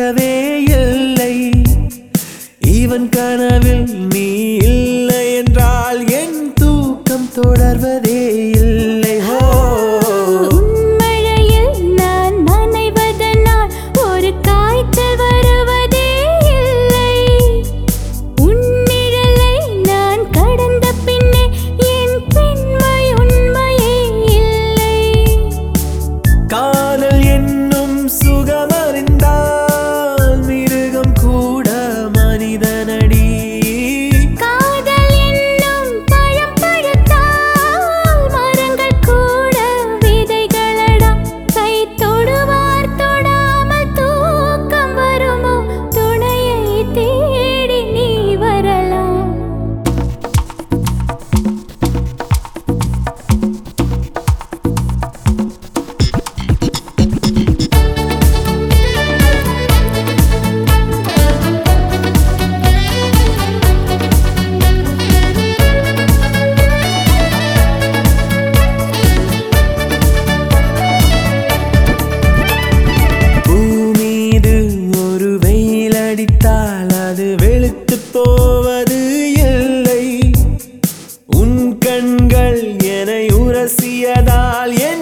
முடியவே இல்லை இவன் கனவில் நீ இல்லை என்றால் என் தூக்கம் தொடர்வதே இல்லை ஹோ உன்மழையில் நான் நனைவதனால் ஒரு காய்ச்சல் வருவதே இல்லை உன்னிழலை நான் கடந்த பின்னே என் பெண்மை உண்மையே இல்லை காதல் என்னும் சுகமறிந்தால் மிருகம் கூட மனிதனடி காதல் என்னும் பழம் பழுத்தால் மரங்கள் கூட விதைகளடா கை தொடுவார் தொடாமல் தூக்கம் வருமோ துணையை தேடி நீ வரலாம் பூமீது ஒரு வெயில் அடித்தால் அது வெளுத்து போவது இல்லை உன் கண்கள் என்னை உரசியதால் என்